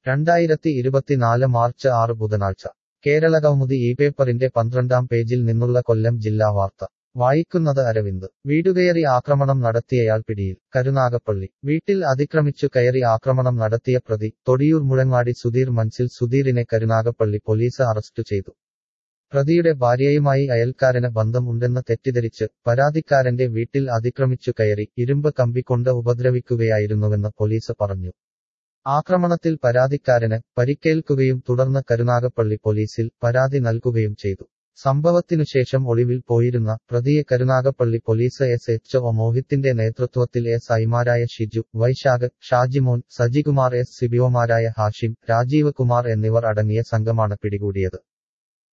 രണ്ടായിരത്തി ഇരുപത്തിനാല് മാർച്ച് ആറ് ബുധനാഴ്ച കേരളകൗമുദി ഈ പേപ്പറിന്റെ പന്ത്രണ്ടാം പേജിൽ നിന്നുള്ള കൊല്ലം ജില്ലാ വാർത്ത വായിക്കുന്നത് അരവിന്ദ് വീടുകയറി ആക്രമണം നടത്തിയയാൾ പിടിയിൽ കരുനാഗപ്പള്ളി വീട്ടിൽ അതിക്രമിച്ചു കയറി ആക്രമണം നടത്തിയ പ്രതി തൊടിയൂർ മുഴങ്ങാടി സുധീർ മൻസിൽ സുധീറിനെ കരുനാഗപ്പള്ളി പോലീസ് അറസ്റ്റ് ചെയ്തു പ്രതിയുടെ ഭാര്യയുമായി അയൽക്കാരന് ബന്ധമുണ്ടെന്ന് തെറ്റിദ്ധരിച്ച് പരാതിക്കാരന്റെ വീട്ടിൽ അതിക്രമിച്ചു കയറി ഇരുമ്പ് കമ്പിക്കൊണ്ട് ഉപദ്രവിക്കുകയായിരുന്നുവെന്ന് പോലീസ് പറഞ്ഞു ആക്രമണത്തിൽ പരാതിക്കാരന് പരിക്കേൽക്കുകയും തുടർന്ന് കരുനാഗപ്പള്ളി പോലീസിൽ പരാതി നൽകുകയും ചെയ്തു സംഭവത്തിനുശേഷം ഒളിവിൽ പോയിരുന്ന പ്രതിയെ Karunagappally police S H O മോഹിത്തിന്റെ നേതൃത്വത്തിൽ എസ് ഐമാരായ ഷിജു വൈശാഖ് ഷാജിമോൻ സജികുമാർ എസ് സിബിഒമാരായ ഹാഷിം രാജീവ് കുമാർ എന്നിവർ അടങ്ങിയ സംഘമാണ് പിടികൂടിയത്